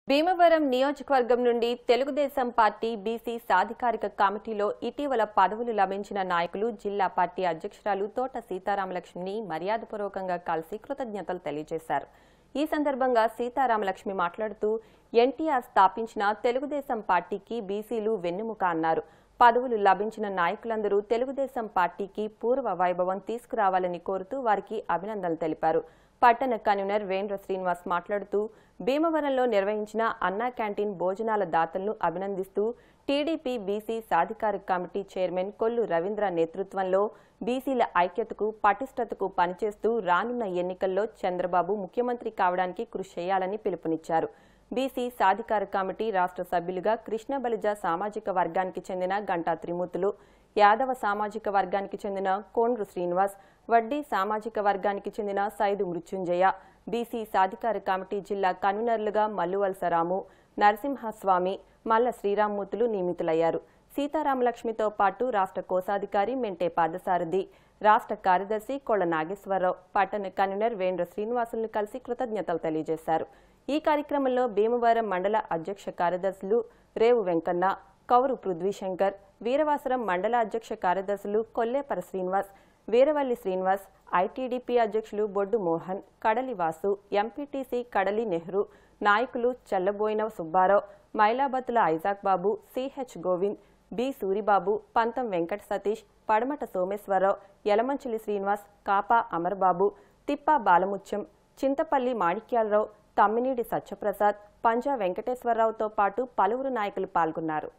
భీమవరం నియోజకవర్గం నుండి Telugu Desam party BC సాధికారిక కమిటీలో ఇటీవల పదవులు లభించిన నాయకులు జిల్లా పార్టీ అధ్యక్షురాలు తోట సీతారామలక్ష్మిని మర్యాదపూర్వకంగా కలిసి కృతజ్ఞతలు తెలియజేశారు ఈ సందర్భంగా సీతారామలక్ష్మి మాట్లాడుతూ ఎన్టీఆర్ స్థాపించిన తెలుగుదేశం పార్టీకి బీసీలు వెన్నెముక అన్నారు పదవులు లభించిన నాయకులందరూ తెలుగుదేశం పార్టీకి పూర్వ వైభవం తీసుకురావాలని కోరుతూ వారికి అభినందనలు తెలిపారు పట్టణ కన్వీనర్ వేంద్ర శ్రీనివాస్ మాట్లాడుతూ భీమవరంలో నిర్వహించిన అన్నా క్యాంటీన్ భోజనాల దాతలను అభినందిస్తూ టీడీపీ బీసీ సాధికారిక కమిటీ చైర్మన్ కొల్లు రవీంద్ర నేతృత్వంలో బీసీల ఐక్యతకు పటిష్టతకు పనిచేస్తూ రానున్న ఎన్నికల్లో చంద్రబాబు ముఖ్యమంత్రి కావడానికి కృషి చేయాలని పిలుపునిచ్చారు బీసీ సాధికార కమిటీ రాష్ట్ర సభ్యులుగా కృష్ణ బలిజ సామాజిక వర్గానికి చెందిన గంటా త్రిమూర్తులు యాదవ సామాజిక వర్గానికి చెందిన కోండ్రు శ్రీనివాస్ వడ్డీ సామాజిక వర్గానికి చెందిన సైదు మృత్యుంజయ బీసీ సాధికార కమిటీ జిల్లా కన్వీనర్లుగా మల్లువలస రాము నరసింహస్వామి మల్ల శ్రీరామ్మూర్తులు నియమితులయ్యారు సీతారామలక్ష్మితో పాటు రాష్ట్ర కోశాధికారి మెంటే పాదసారథి రాష్ట్ర కార్యదర్శి కొళ్ల నాగేశ్వరరావు పట్టణ కన్వీనర్ వేంద్ర శ్రీనివాసులను కలిసి కృతజ్ఞతలు తెలియజేశారు ఈ కార్యక్రమంలో భీమవరం మండల అధ్యక్ష కార్యదర్శులు రేవు వెంకన్న కౌరు పృథ్వీశంకర్ వీరవాసరం మండల అధ్యక్ష కార్యదర్శులు కొల్లేపర శ్రీనివాస్ వీరవల్లి శ్రీనివాస్ ఐటీడీపీ అధ్యక్షులు బొడ్డు మోహన్ కడలి వాసు ఎంపీటీసీ కడలి నెహ్రూ నాయకులు Challaboyina Subbarao Mylabattula Isaac Babu CH Govind B Suribabu Pantham Venkata Satish పడమట సోమేశ్వరరావు యలమంచిలి శ్రీనివాస్ కాపా అమర్బాబు తిప్పా బాలముత్యం చింతపల్లి మాణిక్యాలరావు తమ్మినేడి సత్యప్రసాద్ పంజా వెంకటేశ్వరరావుతో పాటు పలువురు నాయకులు పాల్గొన్నారు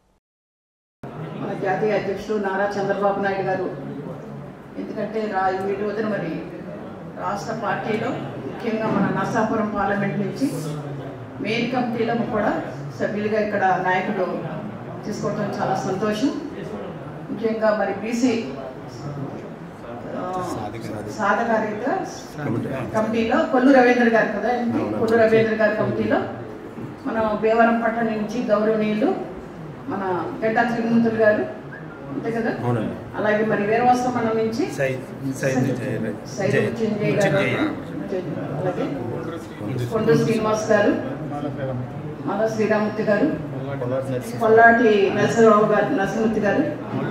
మన జాతీయ అధ్యక్షులు నారా చంద్రబాబు నాయుడు గారు ఎందుకంటే రా ఈ రోజున మరి రాష్ట్ర పార్టీలో ముఖ్యంగా మన నర్సాపురం పార్లమెంట్ నుంచి మెయిన్ కమిటీలో కూడా సభ్యులుగా ఇక్కడ నాయకుడు తీసుకోవడం చాలా సంతోషం ముఖ్యంగా మరి బీసీ సాధకారిక కమిటీలో కొల్లు రవీంద్ర గారు కదా కొల్లు రవీంద్ర గారి కమిటీలో మన భీవరం పట్టణం నుంచి గౌరవనీయులు మన గడ్డా త్రిమూర్తులు గారు అంతే కదా అవునండి అలాగే మరి వీరవాస్తం మనం నుంచి సై సైద్ సైదు చింజయ్ గారు అలాగే కొండ శ్రీనివాస్ గారు మల్ల శ్రీరామూర్తి గారు కొల్లాటి నరసింహరావు గారు నరసింహమూర్తి గారు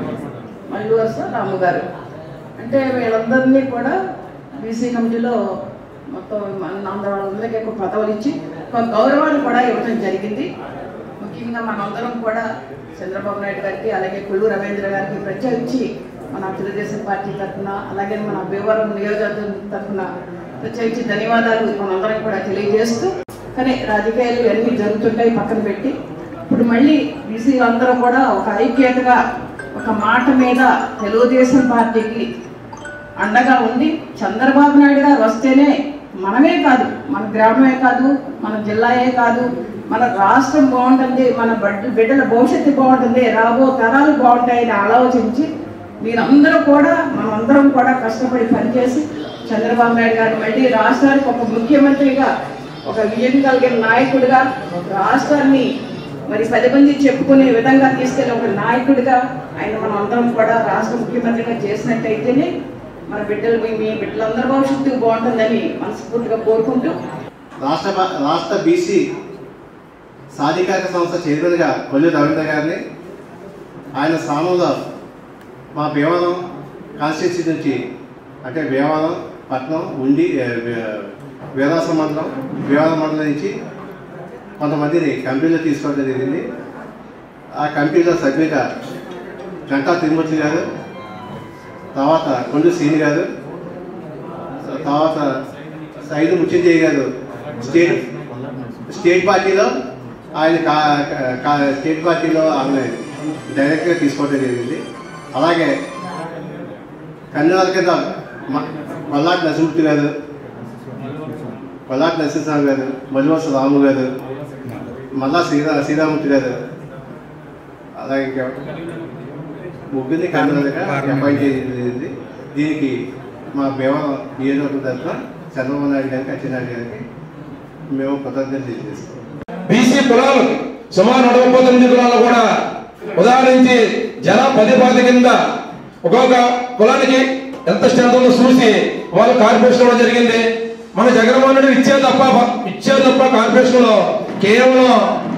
మల్లు వరుస రాము గారు అంటే వీళ్ళందరినీ కూడా బీసీ కమిటీలో మొత్తం మన ఆంధ్ర వాళ్ళందరికీ ఎక్కువ పదవులు ఇచ్చి ఒక గౌరవాన్ని కూడా ఇవ్వడం జరిగింది ముఖ్యంగా మనందరం కూడా చంద్రబాబు నాయుడు గారికి అలాగే కొల్లు రవీంద్ర గారికి ప్రత్యేకించి మన తెలుగుదేశం పార్టీ తరఫున అలాగే మన భీమవరం నియోజకవర్గం తరఫున ప్రత్యేకించి ధన్యవాదాలు మనందరం కూడా తెలియజేస్తూ కానీ రాజకీయాలు ఇవన్నీ జరుగుతుంటాయి పక్కన పెట్టి ఇప్పుడు మళ్ళీ బీసీ అందరూ కూడా ఒక ఐక్యతగా ఒక మాట మీద తెలుగుదేశం పార్టీకి అండగా ఉండి చంద్రబాబు నాయుడు గారు వస్తేనే మనమే కాదు మన గ్రామమే కాదు మన జిల్లాయే కాదు మన రాష్ట్రం బాగుంటుంది మన బడ్- బిడ్డల భవిష్యత్తు బాగుంటుంది రాబో తరాలు బాగుంటాయని ఆలోచించి మీరందరూ కూడా మనందరం కూడా కష్టపడి పనిచేసి చంద్రబాబు నాయుడు గారు మళ్ళీ రాష్ట్రానికి ఒక ముఖ్యమంత్రిగా ఒక విజయం కలిగిన నాయకుడిగా రాష్ట్రాన్ని మరి పది మంది చెప్పుకునే విధంగా తీసుకెళ్లే ఒక నాయకుడిగా ఆయన మనం అందరం కూడా రాష్ట్ర ముఖ్యమంత్రిగా చేసినట్టయితేనే మన బిడ్డలు మీ మీ బిడ్డలందరి భవిష్యత్తు బాగుంటుందని మనస్ఫూర్తిగా కోరుకుంటూ రాష్ట్ర బ- రాష్ట్ర బీసీ సాధికారిక సంస్థ చైర్మన్గా కొల్లి రవీంద్ర గారిని ఆయన స్థానంలో మా భీమవరం కాన్స్టిట్యూన్సీ నుంచి అంటే భీమవరం పట్నం ఉండి ఏ, వే- వీరాస మండలం భీమవరం మండలం నుంచి కొంతమందిని కంపెనీలో తీసుకోవడం జరిగింది ఆ కంపెనీలో సభ్యులుగా గంటా తిరుమూర్తి గారు తర్వాత కొండు శ్రీని గారు తర్వాత సైదు ముత్యంజయ్య గారు స్టేట్ స్టేట్ పార్టీలో ఆయన కా కా- స్టేట్ పార్టీలో ఆమె డైరెక్ట్గా తీసుకోవడం జరిగింది అలాగే కన్యాల కింద మ- మల్లాటి నరసింహూర్తి గారు మల్లాటి నరసింహస్వామి గారు మధువస రాము గారు మల్లా శ్రీరా శ్రీరామూర్తి గారు అలాగే ఇంకా ముగ్గురిని కన్నులుగా అపాయింట్ చేసింది దీనికి మా భీమవరం నియోజకవర్గం తరఫున చంద్రబాబు నాయుడు గారికి అచ్చెన్నాయుడు గారికి మేము కృతజ్ఞతలు తెలియజేస్తాం బీసీ కులాలు సుమారు నూట ముప్పై తొమ్మిది కులాలు కూడా ఉదాహరించి జన పది కింద ఒక్కొక్క కులానికి ఎంత స్ట్రెంత్ ఉందో చూసి వాళ్ళు కార్పొరేషన్ ఇవ్వడం జరిగింది మన జగన్మోహన్ రెడ్డి ఇచ్చే తప్ప ఇచ్చే తప్ప కార్పొరేషన్ లో కేవలం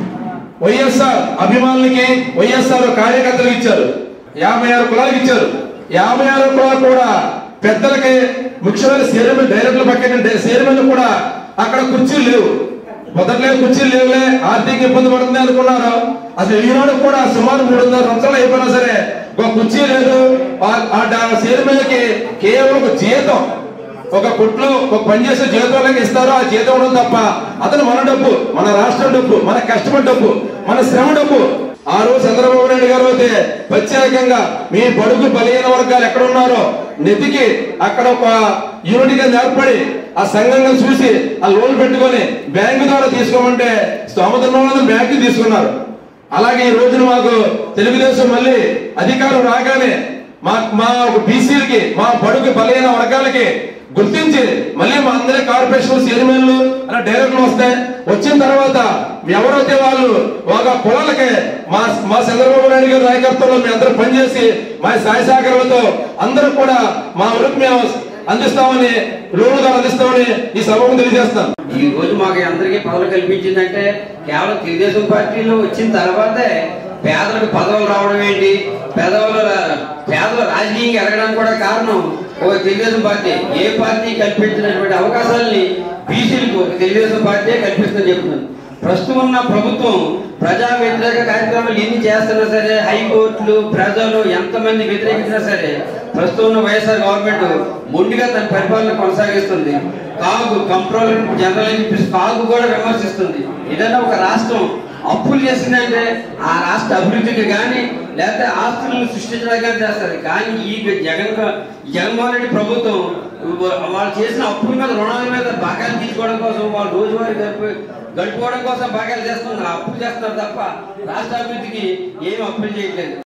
వైఎస్ఆర్ అభిమానులకి వైఎస్ఆర్ కార్యకర్తలకు ఇచ్చారు యాభై ఆరు కులాలకు ఇచ్చారు యాభై ఆరు కులాలు కూడా పెద్దలకి ముఖ్యమైన చైర్మన్ డైరెక్టర్ల పక్కన చైర్మన్ కూడా అక్కడ కుర్చీలు లేవు మొదట్లో కుర్చీలు లేవులే ఆర్థిక ఇబ్బంది పడుతుంది అనుకున్నారు అసలు ఈనాడు కూడా సుమారు మూడున్నర సంవత్సరాలు అయిపోయినా సరే ఒక కుర్చీ లేదు ఆ- ఆ చైర్మన్ కి కేవలం ఒక జీతం ఒక కొట్లో ఒక పనిచేసే జీతంలోకి ఇస్తారో ఆ జీతం ఉండదు తప్ప అతను మన డబ్బు మన రాష్ట్రం డబ్బు మన కష్టపడి డబ్బు మన శ్రమ డబ్బు ఆ రోజు చంద్రబాబు నాయుడు గారు అయితే ప్రత్యేకంగా మీ బడుగు బలహీన వర్గాలు ఎక్కడ ఉన్నారో నెతికి అక్కడ ఒక యూనిట్ గా ఏర్పడి ఆ సంఘంగా చూసి ఆ లోన్ పెట్టుకొని బ్యాంకు ద్వారా తీసుకోమంటే స్తోమత ఉన్న వాళ్ళని బ్యాంకు తీసుకున్నారు అలాగే ఈ రోజున మాకు తెలుగుదేశం మళ్ళీ అధికారం రాగానే మా మా బీసీలకి మా బడుగు బలహీన వర్గాలకి గుర్తించి మళ్ళీ మా అందరి కార్పొరేషన్ చైర్మన్లు అలా డైరెక్టర్లు వస్తాయి వచ్చిన తర్వాత ఎవరైతే వాళ్ళు ఒక కులాలకి మా మా చంద్రబాబు నాయుడు గారి నాయకత్వంలో మేము అందరూ పనిచేసి మా సాయ సహకారాలతో అందరూ కూడా మా వరకు మేము అందిస్తామని లోనుగా అందిస్తామని ఈ సభకు తెలియజేస్తాను ఈ రోజు మాకు అందరికీ పదవులు కల్పించిందంటే కేవలం తెలుగుదేశం పార్టీలో వచ్చిన తర్వాతే పేదలకు పదవులు రావడం ఏంటి పేదవుల పేదలు రాజకీయంగా ఎరగడానికి కూడా కారణం ఒక తెలుగుదేశం పార్టీ ఏ పార్టీ కల్పించినటువంటి అవకాశాలని బీసీలకు ఒక తెలుగుదేశం పార్టీ కల్పిస్తుందని చెప్తున్నాను ప్రస్తుతం ఉన్న ప్రభుత్వం ప్రజా వ్యతిరేక కార్యక్రమాలు ఎన్ని చేస్తున్నా సరే హైకోర్టులు ప్రజలు ఎంతమంది వ్యతిరేకించినా సరే ప్రస్తుతం ఉన్న వైఎస్ఆర్ గవర్నమెంట్ మొండిగా తన పరిపాలన కొనసాగిస్తుంది కాగు కంట్రోలర్ జనరల్ అని చెప్పేసి కాగు కూడా విమర్శిస్తుంది ఏదైనా ఒక రాష్ట్రం అప్పులు చేసిందంటే ఆ రాష్ట్ర అభివృద్ధికి కానీ లేకపోతే ఆస్తులను సృష్టించడానికి కానీ చేస్తారు కానీ ఈ జగన్ జగన్మోహన్ రెడ్డి ప్రభుత్వం వాళ్ళు చేసిన అప్పుల మీద రుణాల మీద బాగాలు తీసుకోవడం కోసం వాళ్ళు రోజువారీ గడిపి గడుపుకోవడం కోసం బాగాలు చేస్తున్నారు అప్పులు చేస్తున్నారు తప్ప రాష్ట్ర అభివృద్ధికి ఏం అప్పులు చేయట్లేదు